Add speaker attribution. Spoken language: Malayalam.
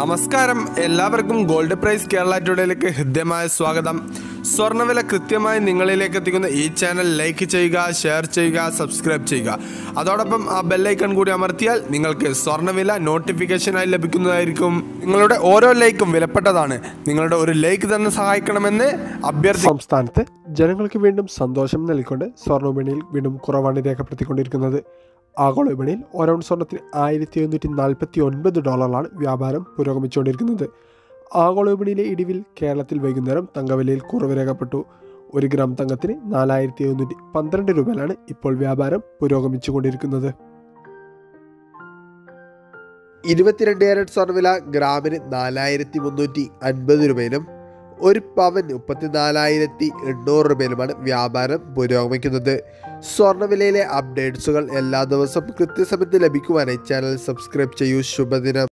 Speaker 1: നമസ്കാരം എല്ലാവർക്കും ഗോൾഡ് പ്രൈസ് കേരള ടുഡേയിലേക്ക് ഹൃദ്യമായ സ്വാഗതം സ്വർണ്ണവില കൃത്യമായി നിങ്ങളിലേക്ക് എത്തിക്കുന്ന ഈ ചാനൽ ലൈക്ക് ചെയ്യുക ഷെയർ ചെയ്യുക സബ്സ്ക്രൈബ് ചെയ്യുക അതോടൊപ്പം ആ ബെല്ലൈക്കൺ കൂടി അമർത്തിയാൽ നിങ്ങൾക്ക് സ്വർണ്ണവില നോട്ടിഫിക്കേഷനായി ലഭിക്കുന്നതായിരിക്കും നിങ്ങളുടെ ഓരോ ലൈക്കും വിലപ്പെട്ടതാണ് നിങ്ങളുടെ ഒരു ലൈക്ക് തന്നെ സഹായിക്കണമെന്ന് അഭ്യർത്ഥി
Speaker 2: സംസ്ഥാനത്ത് ജനങ്ങൾക്ക് വീണ്ടും സന്തോഷം നൽകിക്കൊണ്ട് സ്വർണ്ണ വിപണിയിൽ വീണ്ടും കുറവാണ് രേഖപ്പെടുത്തിക്കൊണ്ടിരിക്കുന്നത് ആഗോള വിപണിയിൽ ഓരോ സ്വർണ്ണത്തിന് ആയിരത്തി എഴുന്നൂറ്റി നാൽപ്പത്തി ഒൻപത് ഡോളറാണ് വ്യാപാരം പുരോഗമിച്ചുകൊണ്ടിരിക്കുന്നത് ആഗോള വിപണിയിലെ ഇടിവിൽ കേരളത്തിൽ വൈകുന്നേരം തങ്കവിലയിൽ കുറവ് രേഖപ്പെട്ടു ഒരു ഗ്രാം തങ്കത്തിന് നാലായിരത്തി എഴുന്നൂറ്റി പന്ത്രണ്ട് രൂപയിലാണ് ഇപ്പോൾ വ്യാപാരം പുരോഗമിച്ചുകൊണ്ടിരിക്കുന്നത്
Speaker 3: ഇരുപത്തിരണ്ട് ക്യാരറ്റ് സ്വർണ്ണവില ഗ്രാമിന് നാലായിരത്തി മുന്നൂറ്റി അൻപത് രൂപയിലും ഒരു പവൻ മുപ്പത്തിനാലായിരത്തി എണ്ണൂറ് രൂപയിലുമാണ് വ്യാപാരം പുരോഗമിക്കുന്നത് സ്വർണ്ണവിലയിലെ അപ്ഡേറ്റ്സുകൾ എല്ലാ ദിവസവും കൃത്യസമയത്ത് ലഭിക്കുവാനായി ചാനൽ സബ്സ്ക്രൈബ് ചെയ്യൂ ശുഭദിനം